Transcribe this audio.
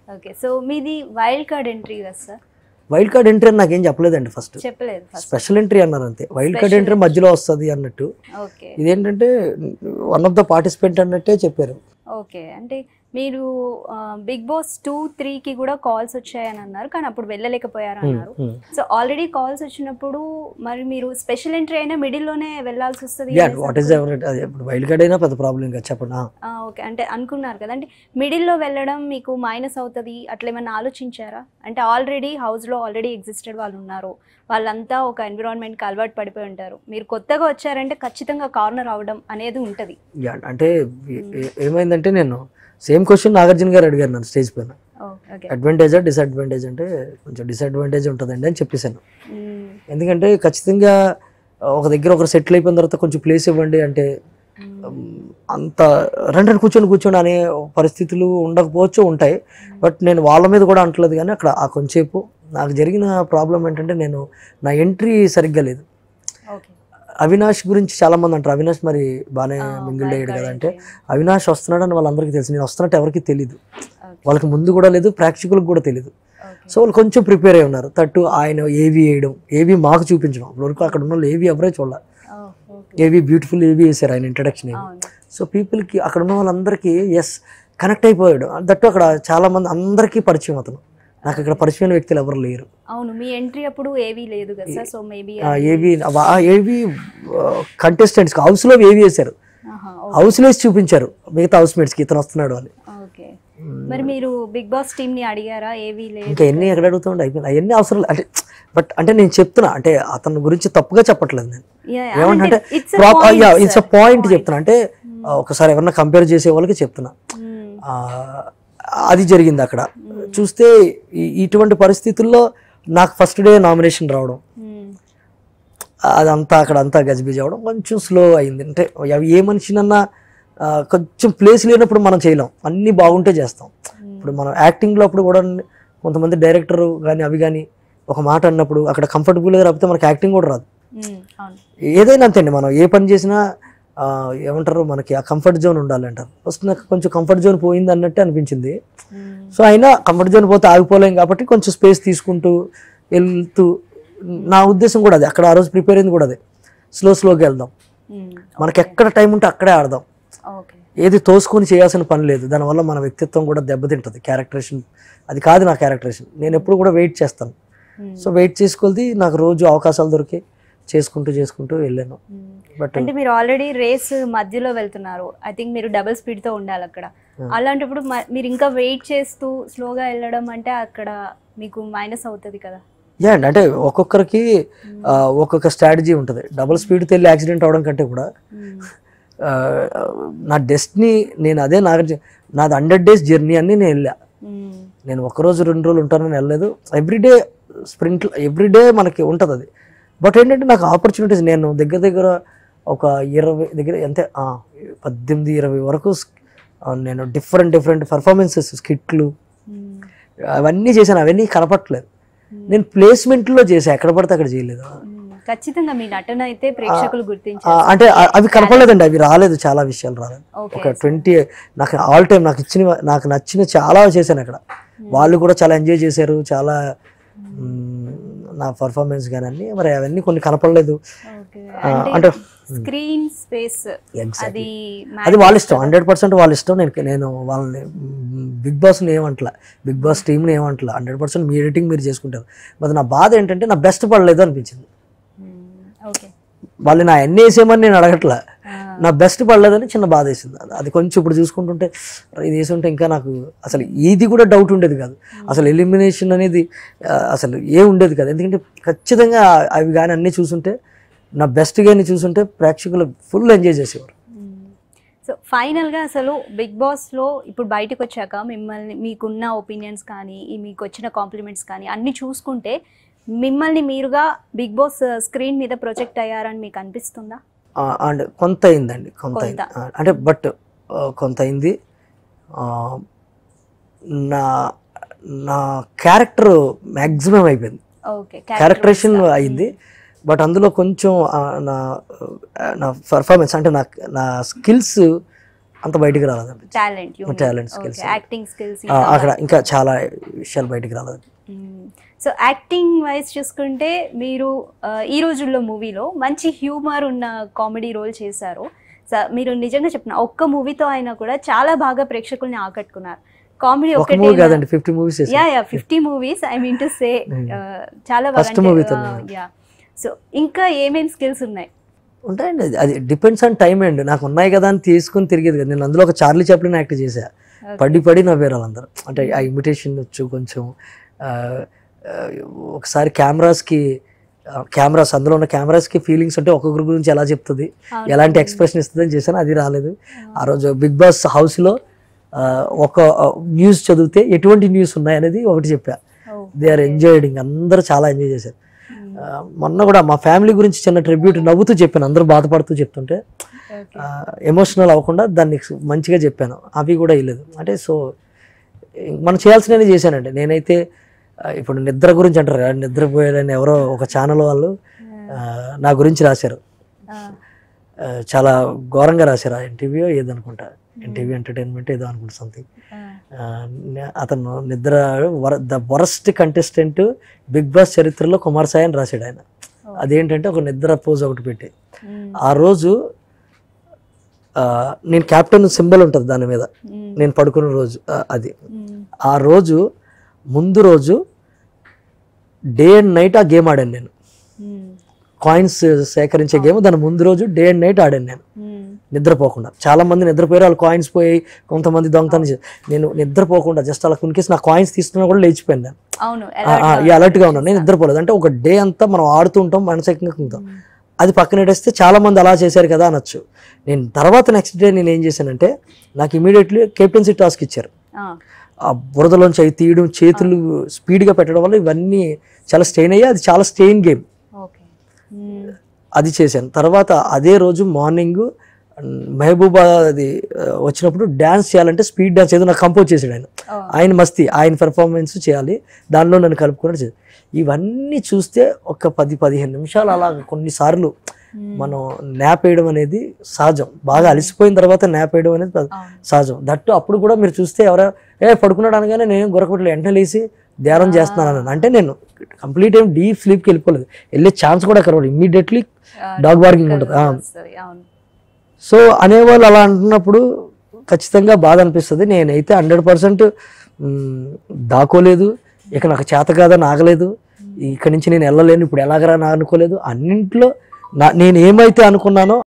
Okay so మీది wild card entry కదా sir wild card entry అని నాకేం చెప్పలేదండి ఫస్ట్ చెప్పలేదు ఫస్ట్ స్పెషల్ ఎంట్రీ అన్నారు అంతే వైల్డ్ కార్డ్ Special ఎంట్రీ మధ్యలో వస్తుంది అన్నట్టు ఓకే ఇదేంటంటే వన్ ఆఫ్ ద పార్టిసిపెంట్ అన్నట్టే చెప్పారు ఓకే అంటే మీరు బిగ్ బాస్ టూ త్రీకి కూడా కాల్స్ వచ్చాయని అన్నారు కానీ అప్పుడు వెళ్ళలేకపోయారు అన్నారు Hmm. సో ఆల్రెడీ కాల్స్ వచ్చినప్పుడు మరి మీరు స్పెషల్ ఎంట్రీ అయినా మిడిల్లోనే వెళ్ళాల్సి వస్తుంది యా వాట్ ఈస్ ఎవర్ అది ఇప్పుడు వైల్డ్ కార్డ్ అయినా పెద్ద ప్రాబ్లం ఇంకా చెప్పండి ఆ. ఓకే అంటే అనుకున్నారు కదా అంటే మిడిల్లో వెళ్ళడం మీకు మైనస్ అవుతుంది అట్లా ఏమైనా ఆలోచించారా అంటే ఆల్రెడీ హౌస్లో ఆల్రెడీ ఎగ్జిస్టెడ్ వాళ్ళు ఉన్నారు వాళ్ళంతా ఒక ఎన్విరాన్మెంట్కి అలవాటు పడిపోయి ఉంటారు మీరు కొత్తగా వచ్చారంటే ఖచ్చితంగా కార్నర్ అవడం అనేది ఉంటుంది యా అంటే ఏ- ఏ- ఏమైందంటే నేను సేమ్ క్వశ్చన్ నాగార్జున గారు అడిగారు నన్ను స్టేజ్ పైన ఓకే అడ్వాంటేజా డిసడ్వాంటేజ్ అంటే కొంచెం డిసడ్వాంటేజ్ ఉంటుందండి అని చెప్పేశాను ఎందుకంటే ఖచ్చితంగా ఒక దగ్గర ఒకరు సెటిల్ అయిపోయిన తర్వాత కొంచెం ప్లేస్ ఇవ్వండి అంటే ఉమ్, అంత రెండు కూర్చొని కూర్చొని అనే పరిస్థితులు ఉండకపోవచ్చు ఉంటాయి బట్ నేను వాళ్ళ మీద కూడా అంటలేదు కానీ అక్కడ ఆ కొంచెంసేపు నాకు జరిగిన ప్రాబ్లం ఏంటంటే నేను నా ఎంట్రీ సరిగ్గా లేదు ఓకే అవినాష్ గురించి చాలా మంది అంటారు అవినాష్ మరి బాగానే మింగిల్ అయ్యాడు కదా అంటే అవినాష్ వస్తున్నాడని వాళ్ళందరికీ తెలుసు నేను వస్తున్నట్టు ఎవరికి తెలియదు వాళ్ళకి ముందు కూడా లేదు ప్రేక్షకులకు కూడా తెలియదు సో వాళ్ళు కొంచెం ప్రిపేర్ అయి ఉన్నారు తట్టు ఆయన ఏవి వేయడం ఏవి మాకు చూపించడం అప్పటివరకు అక్కడ ఉన్న వాళ్ళు ఏవి ఎవరే చూడాలి ఏవి బ్యూటిఫుల్ ఏవి వేసారు ఆయన ఇంట్రడక్షన్ ఏవి అవును సో పీపుల్కి అక్కడ ఉన్న వాళ్ళందరికీ ఎస్ కనెక్ట్ అయిపోయాడు దట్టు అక్కడ చాలా మంది అందరికీ పరిచయం అతను నాకు ఇక్కడ పరిచయమైన వ్యక్తులు ఎవరు లేరు అవును మీ ఎంట్రీ అప్పుడు ఏవీ లేదు కదా సార్ సో మేబీ ఆ, ఏవి ఆ ఏవి కంటెస్టెంట్స్ హౌస్లో ఏవి వేశారు హౌస్లో వేసి చూపించారు మిగతా హౌస్ మేట్స్కి ఇతను వస్తున్నాడు అని ఓకే మరి మీరు బిగ్ బాస్ టీమ్ ని అడిగారా ఏవీ లేదు ఇంకా ఎన్ని ఎక్కడ అడుగుతుండే అయిపోయింది అవన్నీ అవసరం లేదు అంటే బట్ అంటే నేను చెప్తున్నా అంటే అతని గురించి తప్పుగా చెప్పట్లేదు నేను Yeah, ఏమంటే అంటే it's a point, it's sir. A point చెప్తున్నా అంటే ఆ, ఒకసారి ఎవరన్నా కంపేర్ చేసే వాళ్ళకి చెప్తున్నా Hmm. ఆ, అది జరిగింది అక్కడ చూస్తే ఈ- ఇటువంటి పరిస్థితుల్లో నాకు ఫస్ట్ డే నామినేషన్ రావడం Hmm. అదంతా అక్కడ అంతా గజిబిజి అవ్వడం కొంచెం స్లో అయింది అంటే అవి ఏ మనిషినన్నా ఆ, కొంచెం ప్లేస్ లేనప్పుడు మనం చేయలేం అన్నీ బాగుంటే చేస్తాం ఇప్పుడు మనం యాక్టింగ్లో అప్పుడు కూడా కొంతమంది డైరెక్టర్ కానీ అవి కానీ ఒక మాట అన్నప్పుడు అక్కడ కంఫర్టబుల్గా రాకపోతే మనకి యాక్టింగ్ కూడా రాదు Hmm. అవును ఏదైనా అంతే అండి మనం ఏ పని చేసినా ఆ, ఏమంటారు మనకి ఆ కంఫర్ట్ జోన్ ఉండాలి అంటారు ఫస్ట్ నాకు కొంచెం కంఫర్ట్ జోన్ పోయింది అన్నట్టే అనిపించింది Hmm. సో అయినా కంఫర్ట్ జోన్ పోతే ఆగిపోలేం కాబట్టి కొంచెం స్పేస్ తీసుకుంటూ వెళ్తూ నా ఉద్దేశం కూడా అదే అక్కడ ఆ రోజు ప్రిపేర్ అయింది కూడా అదే స్లో స్లోగా వెళ్దాం Hmm. మనకి ఎక్కడ టైం ఉంటే అక్కడే ఆడదాం ఓకే ఏది తోసుకొని చేయాల్సిన పని లేదు దానివల్ల మన వ్యక్తిత్వం కూడా దెబ్బతింటుంది క్యారెక్టరేషన్ అది కాదు నా క్యారెక్టరేషన్ నేను ఎప్పుడు కూడా వెయిట్ చేస్తాను Hmm. సో వెయిట్ చేసుకొద్ది నాకు రోజు అవకాశాలు దొరికి చేసుకుంటూ చేసుకుంటూ వెళ్ళాను Hmm. బట్ అంటే మీరు ఆల్రెడీ రేస్ మధ్యలో వెళ్తున్నారు ఐ థింక్ మీరు డబుల్ స్పీడ్ తో ఉండాలి అక్కడ అలాంటప్పుడు మ- మీరు ఇంకా వెయిట్ చేస్తూ స్లోగా వెళ్ళడం అంటే అక్కడ మీకు మైనస్ అవుతుంది కదా యా అండి అంటే ఒక్కొక్కరికి ఆ, ఒక్కొక్క స్ట్రాటజీ ఉంటుంది డబుల్ స్పీడ్తో వెళ్ళి యాక్సిడెంట్ అవడం కంటే కూడా Hmm. ఆ, నా డెస్టినీ నేను అదే నాగార్జున నాది హండ్రెడ్ డేస్ జర్నీ అని నేను వెళ్ళా Hmm. నేను ఒకరోజు రెండు రోజులు ఉంటానని వెళ్ళలేదు ఎవ్రీడే స్ప్రింట్ ఎవ్రీడే మనకి ఉంటుంది అది బట్ ఏంటంటే నాకు ఆపర్చునిటీస్ నేను దగ్గర దగ్గర ఒక ఇరవై దగ్గర ఎంత ఆ, పద్దెనిమిది ఇరవై వరకు స్- ఆ, నేను డిఫరెంట్ డిఫరెంట్ పర్ఫార్మెన్సెస్ స్కిట్లు Hmm. అవన్నీ చేశాను అవన్నీ కనపట్లేదు నేను ప్లేస్మెంట్లో చేశాను ఎక్కడ పడితే అక్కడ చేయలేదు Hmm. ఖచ్చితంగా మీ నటన అయితే ప్రేక్షకులు ఆ, గుర్తించారు అంటే అ- అవి కనపడలేదండి అవి రాలేదు చాలా విషయాలు రాలేదు ఓకే ఒక ట్వంటీ నాకు ఆల్ టైం నాకు ఇచ్చిన నాకు నచ్చిన చాలా చేశాను అక్కడ వాళ్ళు కూడా చాలా ఎంజాయ్ చేశారు చాలా మ్, నా పర్ఫార్మెన్స్ కానీ అన్ని మరి అవన్నీ కొన్ని కనపడలేదు ఓకే ఆ, అంటే అంటే స్క్రీన్ స్పేస్ Exactly. అది అది వాళ్ళ ఇష్టం హండ్రెడ్ పర్సెంట్ వాళ్ళ ఇష్టం నేను నేను వాళ్ళని బిగ్ బాస్ని ఏమంటలా బిగ్ బాస్ టీంని ఏమంటలా హండ్రెడ్ పర్సెంట్ మీ ఎడిటింగ్ మీరు చేసుకుంటారు మరి నా బాధ ఏంటంటే నా బెస్ట్ పడలేదు అనిపించింది ఓకే వాళ్ళు నా ఎన్ని వేసేయమని నేను అడగట్లా నా బెస్ట్ పడలేదని చిన్న బాధ వేసింది అది- అది కొంచెం ఇప్పుడు చూసుకుంటుంటే "అరే, ఇది వేసి ఉంటే ఇంకా నాకు అసలు ఇది కూడా డౌట్ ఉండేది కాదు అసలు ఎలిమినేషన్ అనేది ఆ, అసలు ఏ ఉండేది కాదు ఎందుకంటే ఖచ్చితంగా అవి కానీ అన్నీ చూసుంటే నా బెస్ట్ కానీ చూసుంటే ప్రేక్షకులు ఫుల్ ఎంజాయ్ చేసేవారు సో ఫైనల్గా అసలు బిగ్ బాస్లో ఇప్పుడు బయటకు వచ్చాక మిమ్మల్ని మీకున్న ఒపీనియన్స్ కానీ ఈ మీకు వచ్చిన కాంప్లిమెంట్స్ కానీ అన్నీ చూసుకుంటే మిమ్మల్ని మీరుగా బిగ్ బాస్ స్క్రీన్ మీద ప్రొజెక్ట్ అయ్యారని మీకు అనిపిస్తుందా అండ్ కొంత అయిందండి కొంత అయింది కొంత. ఆ, అంటే బట్ కొంత అయింది ఆ, నా నా క్యారెక్టర్ మ్యాక్సిమం అయిపోయింది ఓకే క్యారెక్టరేషన్ అయింది బట్ అందులో కొంచెం ఆ, నా ఆ, నా పర్ఫార్మెన్స్ అంటే నా నా స్కిల్స్ అంత బయటికి రాలేదు talent talent skills. Acting skills ఆ, అక్కడ ఇంకా చాలా విషయాలు బయటికి రాలేదు సో యాక్టింగ్ వైజ్ చూసుకుంటే మీరు ఆ, ఈ రోజుల్లో మూవీలో మంచి హ్యూమర్ ఉన్న కామెడీ రోల్ చేశారు సో మీరు నిజంగా చెప్పిన ఒక్క మూవీతో అయినా కూడా చాలా బాగా ప్రేక్షకుల్ని ఆకట్టుకున్నారు కామెడీ ఒక మూవీ ఒకటి కాదండి fifty movies yeah yeah fifty movies I mean to say చాలా First movie తోనే. యా సో ఇంకా ఏమేం స్కిల్స్ ఉన్నాయి ఉంటాయండి అది- అది డిపెండ్స్ ఆన్ టైం అండి నాకు ఉన్నాయి కదా అని తీసుకుని తిరిగేది కదా నేను అందులో ఒక చార్లీ చాప్లిన్ యాక్ట్ చేశా పడి పడి నవ్వారు వాళ్ళందరూ అంటే ఆ ఇమిటేషన్ వచ్చు కొంచెం ఆ, ఆ, ఒకసారి కెమెరాస్కి కెమెరాస్ అందులో ఉన్న కెమెరాస్కి ఫీలింగ్స్ అంటే ఒక్కొక్కరి గురించి ఎలా చెప్తుంది అవును. ఎలాంటి ఎక్స్ప్రెషన్ ఇస్తుంది అని చేశాను అది రాలేదు ఆ రోజు బిగ్ బాస్ హౌస్లో ఒక న్యూస్ చదివితే ఎటువంటి న్యూస్ ఉన్నాయి అనేది ఒకటి చెప్పా Oh, దే ఆర్ ఎంజాయిడింగ్ అందరూ చాలా ఎంజాయ్ చేశారు ఆ, మొన్న కూడా మా ఫ్యామిలీ గురించి చిన్న ట్రిబ్యూట్ నవ్వుతూ చెప్పాను అందరూ బాధపడుతూ చెప్తుంటే okay. ఎమోషనల్ అవ్వకుండా దాన్ని మంచిగా చెప్పాను అవి కూడా ఇవ్వలేదు అంటే సో మనం చేయాల్సినవి చేశానండి నేనైతే ఆ, ఇప్పుడు నిద్ర గురించి అంటారు కదా, నిద్రపోయాలని ఎవరో ఒక ఛానల్ వాళ్ళు ఆ, నా గురించి రాశారు Ah, ఆ, చాలా ఘోరంగా రాశారు ఆ ఇంటర్వ్యూ ఏదనుకుంటా ఇంటర్వ్యూ ఎంటర్టైన్మెంట్ ఏదో అనుకుంటా సంథింగ్ ah, అతను నిద్ర the worst contestant Bigg Boss చరిత్రలో కుమార్ సాయి అని రాశాడు ఆయన Oh. అదేంటంటే ఒక నిద్ర పోజ్ ఒకటి పెట్టి mm, ఆ రోజు ఆ, నేను క్యాప్టెన్ సింబల్ ఉంటుంది దాని మీద mm, నేను పడుకున్న రోజు ఆ, అది mm. ఆ రోజు ముందు రోజు డే అండ్ నైట్ ఆ గేమ్ ఆడాను నేను Mm, కాయిన్స్ సేకరించే గేమ్ దాని ముందు రోజు డే అండ్ నైట్ ఆడాను నేను mm, నిద్రపోకుండా చాలా మంది నిద్రపోయారు వాళ్ళు కాయిన్స్ పోయి కొంతమంది దొంగతనం చేశారు నేను నిద్రపోకుండా జస్ట్ అలా కునికేసి నా కాయిన్స్ తీసుకున్నా కూడా లేచిపోయాను నేను అవును ఆ, ఆ, ఈ అలర్ట్గా ఉన్నాను నేను నిద్రపోలేదు అంటే ఒక డే అంతా మనం ఆడుతూ ఉంటాం మానసికంగా ఉంటాం అది పక్కన పెట్టేస్తే చాలా మంది అలా చేశారు కదా అనొచ్చు నేను తర్వాత నెక్స్ట్ డే నేను ఏం చేశానంటే నాకు ఇమీడియట్లీ కెప్టెన్సీ టాస్క్ ఇచ్చారు Ah, ఆ బురదలోంచి అవి తీయడం చేతులు స్పీడ్గా పెట్టడం వల్ల ఇవన్నీ చాలా స్టెయిన్ అయ్యి అది చాలా స్టెయిన్ గేమ్ okay. Mm, అది చేశాను తర్వాత అదే రోజు మార్నింగ్ మహబూబా అది ఆ, వచ్చినప్పుడు డ్యాన్స్ చేయాలంటే స్పీడ్ డ్యాన్స్ ఏదో నాకు కంపోజ్ చేశాడు ఆయన oh, ఆయన మస్తీ ఆయన పెర్ఫార్మెన్స్ చేయాలి దానిలో నన్ను కలుపుకున్నట్టు చేయాలి ఇవన్నీ చూస్తే ఒక పది పదిహేను నిమిషాలు అలా కొన్నిసార్లు mm, మనం న్యాప్ వేయడం అనేది సహజం బాగా అలసిపోయిన తర్వాత న్యాప్ వేయడం అనేది ప- అవును. సహజం దట్టు అప్పుడు కూడా మీరు చూస్తే ఎవరో ఏ పడుకున్నాడు అనగానే నేను గొరకపెట్టలే వెంటనే లేచి ధ్యానం చేస్తున్నాను అన్నాను. అంటే నేను కంప్లీట్ ఏం డీప్ స్లీప్కి వెళ్ళిపోలేదు వెళ్ళే ఛాన్స్ కూడా కలవదు ఇమ్మీడియట్లీ Ah, డాగ్ బార్కింగ్ ఉంటుంది ఆ. వస్తది, అవును సో అనేవాళ్ళు అలా అంటున్నప్పుడు ఖచ్చితంగా బాధ అనిపిస్తుంది నేనైతే హండ్రెడ్ పర్సెంట్ దాకోలేదు ఇక నాకు చేత కాదని ఆగలేదు ఇక్కడి నుంచి నేను వెళ్ళలేను ఇప్పుడు ఎలాగరా నా అనుకోలేదు అన్నింట్లో నా నేను ఏమైతే అనుకున్నానో